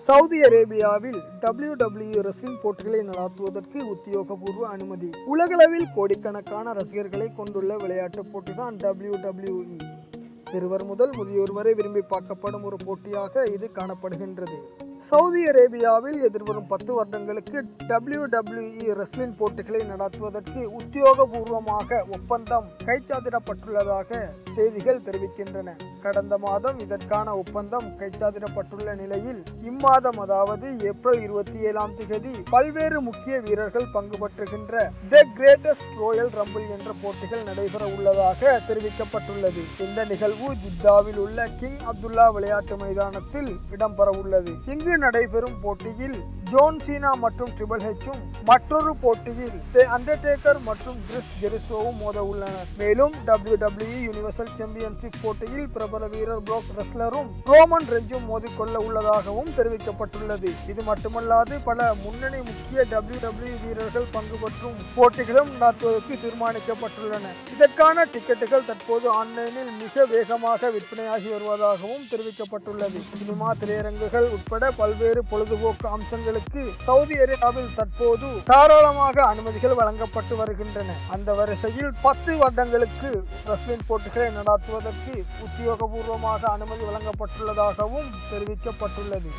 Saudi அரேபியாவில் W W wrestling போட்டிகளை நடாத்துவதற்கு உத்தியோகபூர்வ அனுமதி உலகளவில் கோடிக்கணக்கான ரசிகர்களை கொண்டுள்ள விளையாட்டுப் போட்டிதான் டபிள்யூ டபிள்யூஇ சிறுவர் முதல் முதியோர் வரை விரும்பி பார்க்கப்படும் ஒரு போட்டியாக இது காணப்படுகின்றது சவுதி அரேபியாவில் எதிர்வரும் பத்து வருடங்களுக்கு டபிள்யூ டபிள்யூஇ ரெஸ்லிங் போட்டிகளை நடத்துவதற்கு உத்தியோகபூர்வமாக ஒப்பந்தம் கைச்சாத்திடப்பட்டுள்ளதாக செய்திகள் தெரிவிக்கின்றன கடந்த மாதம் இதற்கான ஒப்பந்தம் கைச்சாத்திடப்பட்டுள்ள நிலையில் இம்மாதம் அதாவது ஏப்ரல் இருபத்தி ஏழாம் திகதி பல்வேறு முக்கிய வீரர்கள் பங்கு பற்றுகின்ற த கிரேட்டஸ்ட் ரோயல் ரம்பிள் என்ற போட்டிகள் நடைபெற உள்ளதாக தெரிவிக்கப்பட்டுள்ளது இந்த நிகழ்வு ஜித்தாவில் உள்ள கிங் அப்துல்லா விளையாட்டு மைதானத்தில் இடம்பெற உள்ளது இங்கு நடைபெறும் போட்டியில் ஜோன் சீனா மற்றும் ட்ரிபிள் ஹெச்சும் மற்றொரு போட்டியில் தி அண்டர்டேக்கர் மற்றும் கிறிஸ் ஜெரிசோவும் மோத உள்ளனர் மேலும் டபிள்யூ டபிள்யூ யூனிவர்சல் சாம்பியன்ஷிப் போட்டியில் பிரபல வீரர் ப்ரோக் ரெஸ்லரும் ரோமன் ரெஞ்சும் மோதிக்கொள்ள உள்ளதாகவும் தெரிவிக்கப்பட்டுள்ளது இது மட்டுமல்லாது பல முன்னணி முக்கிய டபிள்யூ டபிள்யூ வீரர்கள் பங்கு பற்றும் போட்டிகளும் நடத்துவதற்கு தீர்மானிக்கப்பட்டுள்ளன இதற்கான டிக்கெட்டுகள் தற்போது ஆன்லைனில் மிக வேகமாக விற்பனையாகி வருவதாகவும் தெரிவிக்கப்பட்டுள்ளது சினிமா திரையரங்குகள் உட்பட பல்வேறு பொழுதுபோக்கு அம்சங்களுக்கு சவுதி அரேபியாவில் தற்போது தாராளமாக அனுமதிகள் வழங்கப்பட்டு வருகின்றன அந்த வரிசையில் பத்து வருடங்களுக்கு ரெஸ்லிங் போட்டிகளை நடத்துவதற்கு உத்தியோகபூர்வமாக அனுமதி வழங்கப்பட்டுள்ளதாகவும் தெரிவிக்கப்பட்டுள்ளது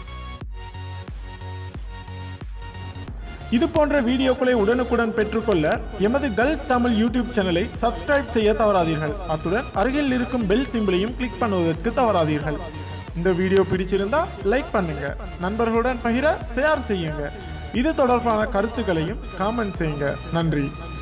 இது போன்ற வீடியோக்களை உடனுக்குடன் பெற்றுக்கொள்ள எமது கல்ஃப் தமிழ் யூடியூப் சேனலை சப்ஸ்கிரைப் செய்ய தவறாதீர்கள் அத்துடன் அருகில் இருக்கும் பெல் சிம்பிளையும் கிளிக் பண்ணுவதற்கு தவறாதீர்கள் இந்த வீடியோ பிடிச்சிருந்தா லைக் பண்ணுங்க நண்பர்களுடன் பகிர ஷேர் செய்யுங்க இது தொடர்பான கருத்துக்களையும் காமெண்ட் செய்யுங்க நன்றி